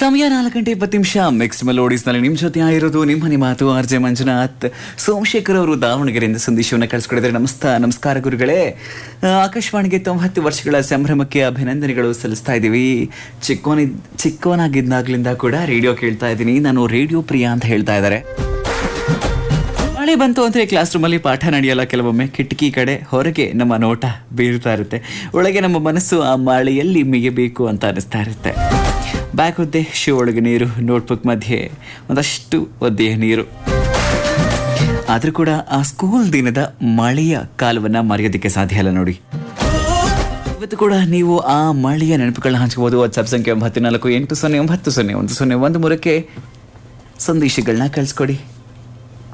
ಸಮಯ ನಾಲ್ಕು ಗಂಟೆ ಇಪ್ಪತ್ತು ನಿಮಿಷ ಮಿಕ್ಸ್ ಮೆಲೋಡಿಸ್ನಲ್ಲಿ ನಿಮ್ಮ ಜೊತೆ ಆಗಿರೋದು ನಿಮ್ಮ ಮನೆ ಮಾತು ಆರ್ ಜೆ ಮಂಜುನಾಥ್ ಸೋಮಶೇಖರ್ ಅವರು ದಾವಣಗೆರೆಯಿಂದ ಸಂದೇಶವನ್ನು ಕಳಿಸ್ಕೊಡಿದ್ದಾರೆ ನಮಸ್ತ ನಮಸ್ಕಾರ ಗುರುಗಳೇ ಆ, ಆಕಾಶವಾಣಿಗೆ ತೊಂಬತ್ತು ವರ್ಷಗಳ ಸಂಭ್ರಮಕ್ಕೆ ಅಭಿನಂದನೆಗಳು ಸಲ್ಲಿಸ್ತಾ ಇದ್ದೀವಿ ಚಿಕ್ಕೋನಿ ಚಿಕ್ಕೋನಾಗಿದ್ದಾಗ್ಲಿಂದ ಕೂಡ ರೇಡಿಯೋ ಕೇಳ್ತಾ ಇದ್ದೀನಿ ನಾನು ರೇಡಿಯೋ ಪ್ರಿಯ ಅಂತ ಹೇಳ್ತಾ ಇದ್ದಾರೆ ಮಳೆ ಬಂತು ಅಂದರೆ ಕ್ಲಾಸ್ ರೂಮಲ್ಲಿ ಪಾಠ ನಡೆಯಲ್ಲ ಕೆಲವೊಮ್ಮೆ ಕಿಟಕಿ ಕಡೆ ಹೊರಗೆ ನಮ್ಮ ನೋಟ ಬೀರ್ತಾ ಇರುತ್ತೆ ಒಳಗೆ ನಮ್ಮ ಮನಸ್ಸು ಆ ಮಳೆಯಲ್ಲಿ ಮಿಗಬೇಕು ಅಂತ ಅನಿಸ್ತಾ ಇರುತ್ತೆ ಬ್ಯಾಗ್ ಒದ್ದೆ ಶೂ ಒಳಗೆ ನೀರು ನೋಟ್ಬುಕ್ ಮಧ್ಯೆ ಒಂದಷ್ಟು ಒದ್ದೆಯ ನೀರು ಆದರೂ ಕೂಡ ಆ ಸ್ಕೂಲ್ ದಿನದ ಮಳೆಯ ಕಾಲವನ್ನು ಮರೆಯೋದಕ್ಕೆ ಸಾಧ್ಯ ಇಲ್ಲ ನೋಡಿ ಇವತ್ತು ಕೂಡ ನೀವು ಆ ಮಳೆಯ ನೆನಪುಗಳನ್ನ ಹಂಚ್ಕೋಬಹುದು ವಾಟ್ಸ್ಆಪ್ ಸಂಖ್ಯೆ ಒಂಬತ್ತು ನಾಲ್ಕು ಎಂಟು ಸೊನ್ನೆ ಒಂಬತ್ತು ಸೊನ್ನೆ ಒಂದು ಸೊನ್ನೆ ಒಂದು ಮೂರಕ್ಕೆ ಸಂದೇಶಗಳನ್ನ ಕಳಿಸ್ಕೊಡಿ